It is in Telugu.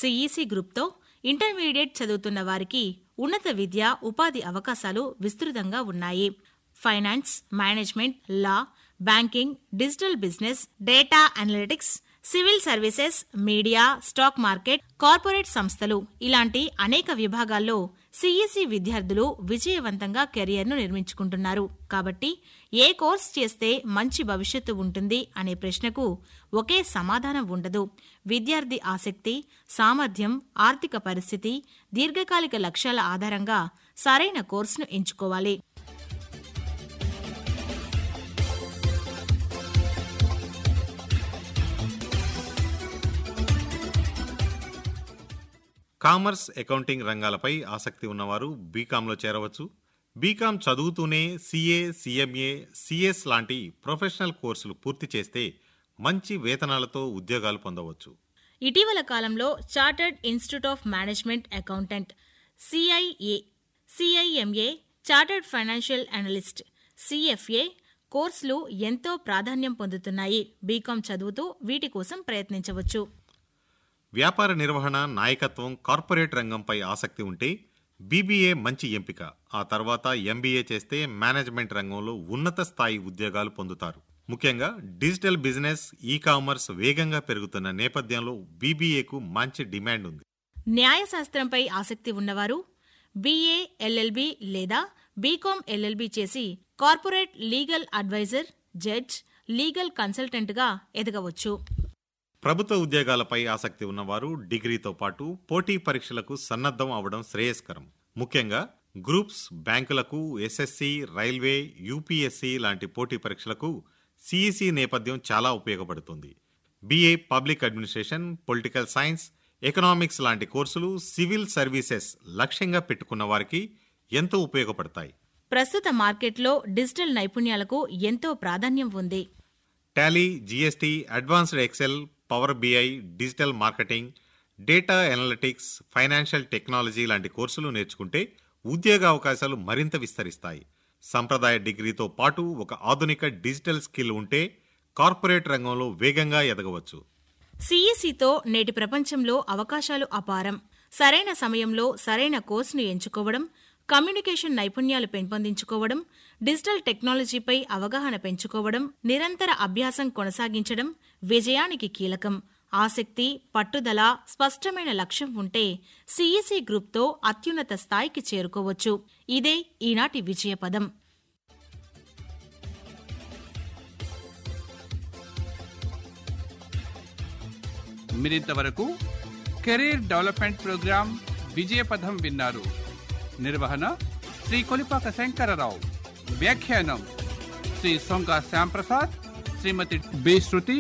సిఈసి గ్రూప్తో ఇంటర్మీడియట్ చదువుతున్న వారికి ఉన్నత విద్య ఉపాధి అవకాశాలు విస్తృతంగా ఉన్నాయి finance management law banking digital business data analytics civil services media stock market corporate సంస్థలు ఇలాంటి అనేక విభాగాల్లో సిఈసి విద్యార్థులు విజయవంతంగా కెరియర్ను నిర్మించుకుంటున్నారు కాబట్టి ఏ కోర్స్ చేస్తే మంచి భవిష్యత్తు ఉంటుంది అనే ప్రశ్నకు ఒకే సమాధానం ఉండదు విద్యార్థి ఆసక్తి సామర్థ్యం ఆర్థిక పరిస్థితి దీర్ఘకాలిక లక్ష్యాల ఆధారంగా సరైన కోర్సును ఎంచుకోవాలి కామర్స్ అకౌంటింగ్ రంగాలపై ఆసక్తి ఉన్నవారు బీకాంలో చేరవచ్చు బీకాం చదువుతూనే సీఏ సీఎంఏ సిఎస్ లాంటి ప్రొఫెషనల్ కోర్సులు పూర్తి చేస్తే మంచి వేతనాలతో ఉద్యోగాలు పొందవచ్చు ఇటీవల కాలంలో chartered institute of management accountant CIA CIMA chartered financial analyst CFA కోర్సులు ఎంతో ప్రాధాన్యం పొందుతున్నాయి బీకాం చదువుతూ వీటి కోసం ప్రయత్నించవచ్చు వ్యాపార నిర్వహణ నాయకత్వం కార్పొరేట్ రంగంపై ఆసక్తి ఉంటే బీబీఏ మంచి ఎంపిక ఆ తర్వాత ఎంబీఏ చేస్తే మేనేజ్మెంట్ రంగంలో ఉన్నత స్థాయి ఉద్యోగాలు పొందుతారు ముఖ్యంగా డిజిటల్ బిజినెస్ ఈ కామర్స్ వేగంగా పెరుగుతున్న నేపథ్యంలో బీబీఏకు మంచి డిమాండ్ ఉంది న్యాయశాస్త్రంపై ఆసక్తి ఉన్నవారు బీఏ ఎల్ఎల్బి లేదా బీకాం ఎల్ఎల్బి చేసి corporate legal advisor judge legal కన్సల్టెంట్గా ఎదగవచ్చు ప్రభుత్వ ఉద్యోగాలపై ఆసక్తి ఉన్నవారు డిగ్రీతో పాటు పోటీ పరీక్షలకు సన్నద్ధం అవడం శ్రేయస్కరం ముఖ్యంగా గ్రూప్స్ బ్యాంకులకు ఎస్ఎస్సి రైల్వే యూపీఎస్సి లాంటి పోటీ పరీక్షలకు సిఈసి నేపథ్యం చాలా ఉపయోగపడుతుంది BA public administration political science economics లాంటి కోర్సులు సివిల్ సర్వీసెస్ లక్ష్యంగా పెట్టుకున్న వారికి ఎంతో ఉపయోగపడతాయి ప్రస్తుత మార్కెట్లో డిజిటల్ నైపుణ్యాలకు ఎంతో ప్రాధాన్యం ఉంది Tally GST advanced Excel Power BI digital marketing data analytics financial technology లాంటి కోర్సులు నేర్చుకుంటే ఉద్యోగ అవకాశాలు మరింత విస్తరిస్తాయి సంప్రదాయ డిగ్రీతో పాటు ఒక ఆధునిక డిజిటల్ స్కిల్ ఉంటే కార్పొరేట్ రంగంలో వేగంగా ఎదగవచ్చు సిఈసితో నేటి ప్రపంచంలో అవకాశాలు అపారం సరైన సమయంలో సరైన కోర్సును ఎంచుకోవడం కమ్యూనికేషన్ నైపుణ్యాలు పెంపొందించుకోవడం డిజిటల్ టెక్నాలజీపై అవగాహన పెంచుకోవడం నిరంతర అభ్యాసం కొనసాగించడం విజయానికి కీలకం ఆసక్తి పట్టుదల స్పష్టమైన లక్ష్యం ఉంటే సిఈసి గ్రూప్తో అత్యున్నత స్థాయికి చేరుకోవచ్చు ఇదే ఈనాటి విజయపదం మీరింతవరకు కెరీర్ డెవలప్మెంట్ ప్రోగ్రాం విజయపథం విన్నారు నిర్వహణ శ్రీ కొలిపాక శంకరరావు వ్యాఖ్యానం శ్రీ సొంగ శ్యాంప్రసాద్ శ్రీమతి బి శృతి